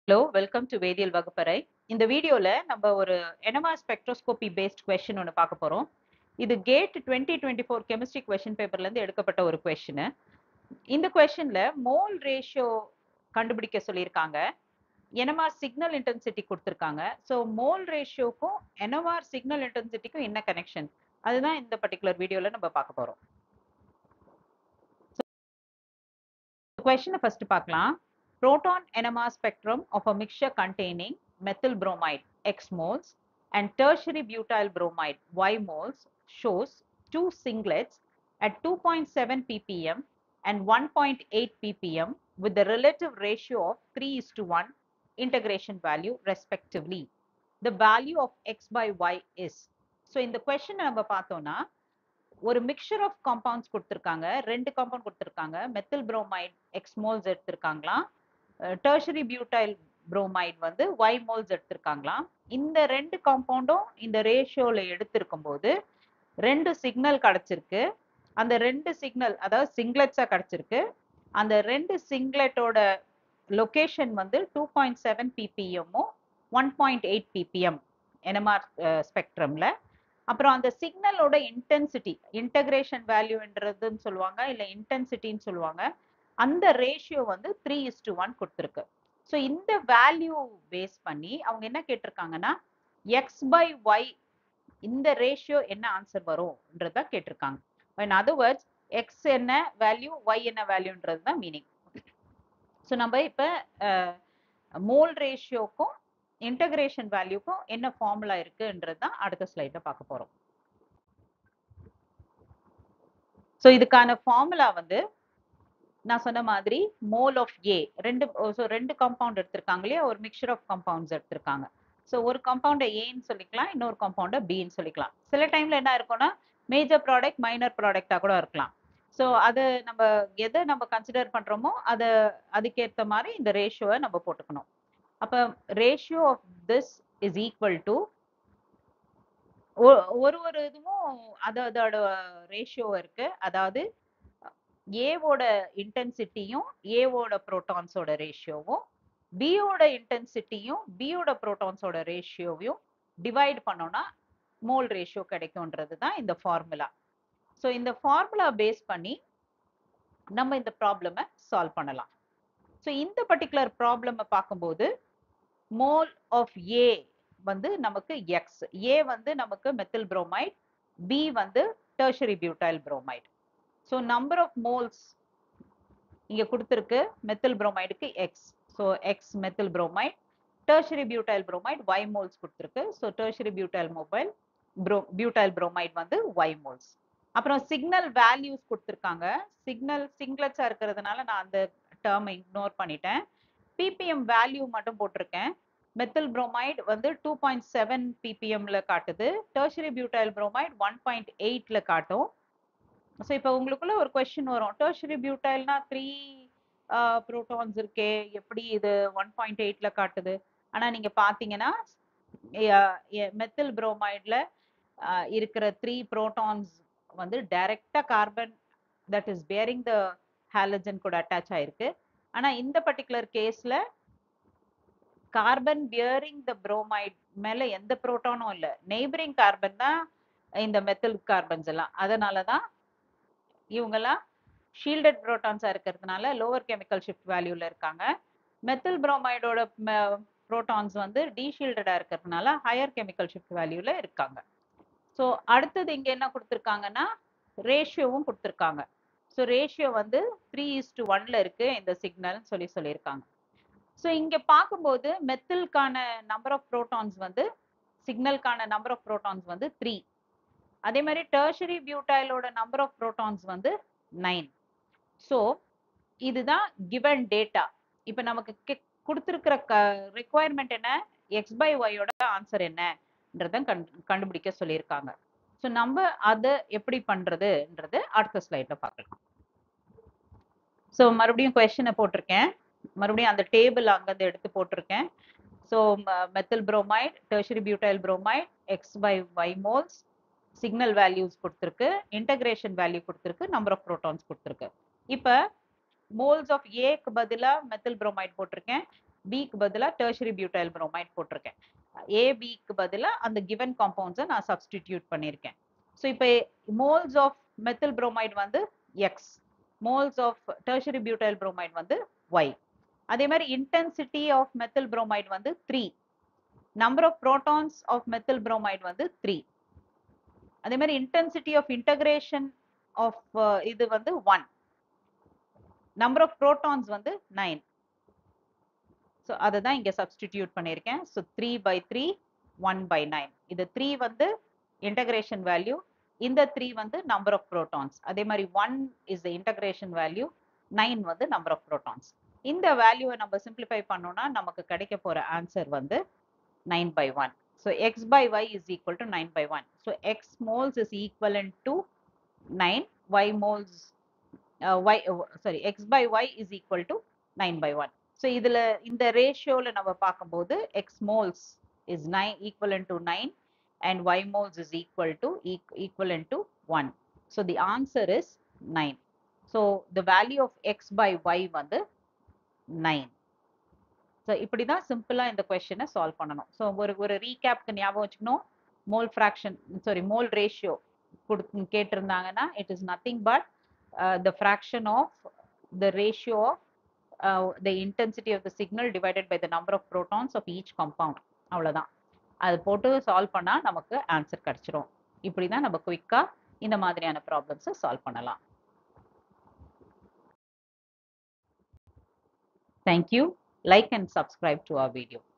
Hello welcome to வேதியியல் வகுப்பறை இந்த வீடியோல நம்ம ஒரு எனமா ஸ்பெக்ட்ரோஸ்கோபி பேஸ்ட் கொஸ்டின் ஒன்று பார்க்க போறோம் இது GATE twenty twenty four chemistry question பேப்பர்ல இருந்து எடுக்கப்பட்ட ஒரு கொஸ்டின் இந்த கொஸ்டின்ல மோல் ரேஷியோ கண்டுபிடிக்க சொல்லியிருக்காங்க என்எம்ஆர் சிக்னல் இன்டென்சிட்டி கொடுத்துருக்காங்க ஸோ மோல் ரேஷியோக்கும் என்எம்ஆர் சிக்னல் இன்டென்சிட்டிக்கும் என்ன கனெக்ஷன் அதுதான் இந்த பர்டிகுலர் வீடியோல நம்ம பார்க்க போறோம் கொஸ்டினை ஃபர்ஸ்ட் பார்க்கலாம் proton NMR spectrum of a mixture containing methyl bromide X moles and tertiary butyl bromide Y moles shows two singlets at 2.7 ppm and 1.8 ppm with the relative ratio of 3 is to 1 integration value respectively. The value of X by Y is. So இந்த question நம்ம பார்த்தோம்னா ஒரு mixture of compounds கொடுத்துருக்காங்க ரெண்டு compound கொடுத்துருக்காங்க methyl bromide X moles எடுத்திருக்காங்களாம் tertiary butyl bromide வந்து Y moles எடுத்திருக்காங்களாம் இந்த ரெண்டு காம்பவுண்டும் இந்த ரேஷியோல எடுத்திருக்கும் போது ரெண்டு சிக்னல் கிடைச்சிருக்கு அந்த ரெண்டு சிக்னல் அதாவது சிங்லெட்ஸா கிடைச்சிருக்கு அந்த ரெண்டு சிங்லெட்டோட லொகேஷன் வந்து டூ பாயிண்ட் செவன் பிபிஎம்மும் one point eight ppm NMR ஸ்பெக்ட்ரம்ல அப்புறம் அந்த சிக்னலோட இன்டென்சிட்டி இன்டகிரேஷன் வேல்யூன்றதுன்னு சொல்லுவாங்க இல்லை இன்டென்சிட்டின்னு சொல்லுவாங்க அந்த ரேஷியோ வந்து த்ரீ இஸ் டு ஒன் கொடுத்துருக்கு ஸோ இந்த வேல்யூ பேஸ் பண்ணி அவங்க என்ன கேட்டிருக்காங்கன்னா எக்ஸ் பை ஒய் இந்த ரேஷியோ என்ன ஆன்சர் வரும்ன்றத கேட்டிருக்காங்க இன் அதர் வேர்ட்ஸ் எக்ஸ் என்ன வேல்யூ ஒய் என்ன வேல்யூன்றது தான் மீனிங் ஸோ நம்ம இப்போ மோல் ரேஷியோக்கும் இன்டகிரேஷன் வேல்யூக்கும் என்ன ஃபார்முலா இருக்குன்றது தான் அடுத்த ஸ்லைட்ல பார்க்க போறோம் ஸோ இதுக்கான ஃபார்முலா வந்து நான் சொன்ன மாதிரி மோல் ஆஃப் ஏ ரெண்டு ஸோ ரெண்டு காம்பவுண்ட் எடுத்திருக்காங்க இல்லையா ஒரு மிக்சர் ஆஃப் காம்பவுண்ட்ஸ் எடுத்திருக்காங்க ஸோ ஒரு காம்பவுண்டை ஏன்னு சொல்லிக்கலாம் இன்னொரு காம்பவுண்டை பின்னு சொல்லிக்கலாம் சில டைம்ல என்ன இருக்கும்னா மேஜர் ப்ராடக்ட் மைனர் ப்ராடக்டாக கூட இருக்கலாம் ஸோ அது நம்ம எதை நம்ம கன்சிடர் பண்றோமோ அதை அதுக்கேற்ற மாதிரி இந்த ரேஷியோவை நம்ம போட்டுக்கணும் அப்போ ratio of this is equal to ஒரு ஒரு இதுவும் அது அதோட ரேஷியோ இருக்கு அதாவது ஏவோட இன்டென்சிட்டியும் ஏவோட ப்ரோட்டான்ஸோட ரேஷியோவும் பியோட இன்டென்சிட்டியும் பியோட ப்ரோட்டான்ஸோட ரேஷியோவையும் டிவைட் பண்ணோம்னா மோல் ரேஷியோ கிடைக்கும்ன்றது தான் இந்த ஃபார்முலா ஸோ இந்த ஃபார்முலா பேஸ் பண்ணி நம்ம இந்த ப்ராப்ளமை சால்வ் பண்ணலாம் ஸோ இந்த பர்டிகுலர் ப்ராப்ளமை பார்க்கும்போது மோல் ஆஃப் ஏ வந்து நமக்கு எக்ஸ் ஏ வந்து நமக்கு மெத்தில் புரோமைட் பி வந்து tertiary butyl bromide so number of moles இங்க கொடுத்துருக்கு மெத்தில் புரோமைடுக்கு X so X methyl bromide tertiary butyl bromide Y moles கொடுத்துருக்கு ஸோ டெர்ஷரி பியூட்டைல் மொபைல் ப்ரோ பியூட்டைல் புரோமைட் வந்து ஒய் மோல்ஸ் அப்புறம் சிக்னல் வேல்யூஸ் கொடுத்துருக்காங்க சிக்னல் சிங்லெட்ஸா இருக்கிறதுனால நான் அந்த டேர்மை இக்னோர் பண்ணிட்டேன் பிபிஎம் வேல்யூ மட்டும் போட்டிருக்கேன் மெத்தில் புரோமைட் வந்து டூ பாயிண்ட் செவன் பிபிஎம்ல காட்டுது tertiary butyl bromide one point எயிட்ல காட்டும் ஸோ இப்போ உங்களுக்குள்ள ஒரு கொஸ்டின் வரும் டெர்ஷரி பியூட்டைல்னா த்ரீ ப்ரோட்டான்ஸ் இருக்கே எப்படி இது ஒன் பாயிண்ட் எயிட்ல காட்டுது ஆனால் நீங்கள் பார்த்தீங்கன்னா மெத்தில் புரோமைட்ல இருக்கிற த்ரீ ப்ரோட்டான்ஸ் வந்து டைரக்டா carbon that is bearing the halogen கூட அட்டாச் ஆயிருக்கு ஆனால் இந்த பர்டிகுலர் கேஸ்ல கார்பன் பியரிங் த புரோமைட் மேல எந்த புரோட்டானும் இல்லை நெய்பரிங் கார்பன் தான் இந்த மெத்தில் கார்பன்ஸ் எல்லாம் அதனால தான் இவங்கெல்லாம் ஷீல்டட் புரோட்டான்ஸா இருக்கிறதுனால லோவர் கெமிக்கல் ஷிஃப்ட் வேல்யூல இருக்காங்க மெத்தில் புரோமைடோட புரோட்டான்ஸ் வந்து டீஷீல்டடா இருக்கிறதுனால ஹையர் கெமிக்கல் ஷிஃப்ட் வேல்யூல இருக்காங்க ஸோ அடுத்தது இங்க என்ன கொடுத்துருக்காங்கன்னா ரேஷியோவும் கொடுத்துருக்காங்க ஸோ ரேஷியோ வந்து த்ரீ இஸ் டு ஒன்ல இருக்கு இந்த சிக்னல்னு சொல்லி சொல்லியிருக்காங்க ஸோ இங்க பார்க்கும்போது மெத்தில்கான நம்பர் ஆஃப் ப்ரோட்டான்ஸ் வந்து சிக்னல்கான நம்பர் ஆஃப் ப்ரோட்டான்ஸ் வந்து த்ரீ அதே மாதிரி டெர்ஷரி பியூட்டைலோட நம்பர் ஆஃப் ப்ரோட்டான்ஸ் வந்து நைன் ஸோ இதுதான் கிவன் டேட்டா இப்போ நமக்கு கொடுத்துருக்கிற க ரெக்குவயர்மெண்ட் என்ன எக்ஸ் பை ஒய்யோட ஆன்சர் என்னன்றத கண் கண்டுபிடிக்க சொல்லியிருக்காங்க ஸோ நம்ம அதை எப்படி பண்றதுன்றது அடுத்த ஸ்லைட்ல பார்க்கலாம் ஸோ மறுபடியும் கொஸ்டினை போட்டிருக்கேன் மறுபடியும் அந்த டேபிள் அங்கேருந்து எடுத்து போட்டிருக்கேன் so methyl bromide tertiary butyl bromide X by Y moles signal values கொடுத்துருக்கு இன்டகிரேஷன் வேல்யூ கொடுத்துருக்கு நம்பர் ஆஃப் ப்ரோட்டான்ஸ் கொடுத்துருக்கு இப்போ மோல்ஸ் ஆஃப் ஏக்கு பதிலாக மெத்தில் புரோமைட் போட்டிருக்கேன் பிக்கு பதிலாக டெர்ஷரி பியூட்டைல் புரோமைட் போட்டிருக்கேன் ஏபிக்கு பதிலாக அந்த கிவன் காம்பவுண்ட்ஸை நான் சப்ஸ்டிடியூட் பண்ணியிருக்கேன் ஸோ இப்போ மோல்ஸ் ஆஃப் மெத்தில் புரோமைட் வந்து X moles of tertiary butyl bromide வந்து ஒய் அதே மாதிரி இன்டென்சிட்டி ஆஃப் மெத்தில் புரோமைட் வந்து three number of protons of methyl bromide வந்து த்ரீ அதே மாதிரி இன்டென்சிட்டி ஆஃப் இன்டகிரேஷன் ஆஃப் இது வந்து ஒன் நம்பர் ஆஃப் ப்ரோட்டான்ஸ் வந்து நைன் ஸோ அதை தான் இங்கே சப்ஸ்டிடியூட் பண்ணியிருக்கேன் so three by three one by nine இது த்ரீ வந்து இன்டகிரேஷன் வேல்யூ இந்த த்ரீ வந்து நம்பர் ஆஃப் ப்ரோட்டான்ஸ் அதே மாதிரி one is the integration value nine வந்து நம்பர் ஆஃப் ப்ரோட்டான்ஸ் இந்த வேல்யூவை நம்ம சிம்பிளிஃபை பண்ணோம்னா நமக்கு கிடைக்க போகிற ஆன்சர் வந்து nine by one so X by Y is equal to nine by one so X moles is equivalent to nine Y moles Y sorry X by Y is equal to nine by one so இதில் இந்த ரேஷியோவில் நம்ம பார்க்கும்போது X moles is nine equivalent to nine and y moles is equal to equivalent to 1. So the answer is 9. So the value of x by y வந்து 9. So இப்படி தான் சிம்பிளாக இந்த கொஷனை சால்வ் பண்ணணும் ஸோ ஒரு ஒரு ரீகேப்க்கு ஞாபகம் வச்சுக்கணும் mole fraction sorry mole ratio கொடு கேட்டிருந்தாங்கன்னா it is nothing but the fraction of the ratio of the intensity of the signal divided by the number of protons of each compound அவ்வளோதான் அது போட்டு சால்வ் பண்ணால் நமக்கு ஆன்சர் கிடச்சிரும் இப்படி தான் நம்ம குயிக்காக இந்த மாதிரியான ப்ராப்ளம்ஸை சால்வ் பண்ணலாம் thank you like and subscribe to our video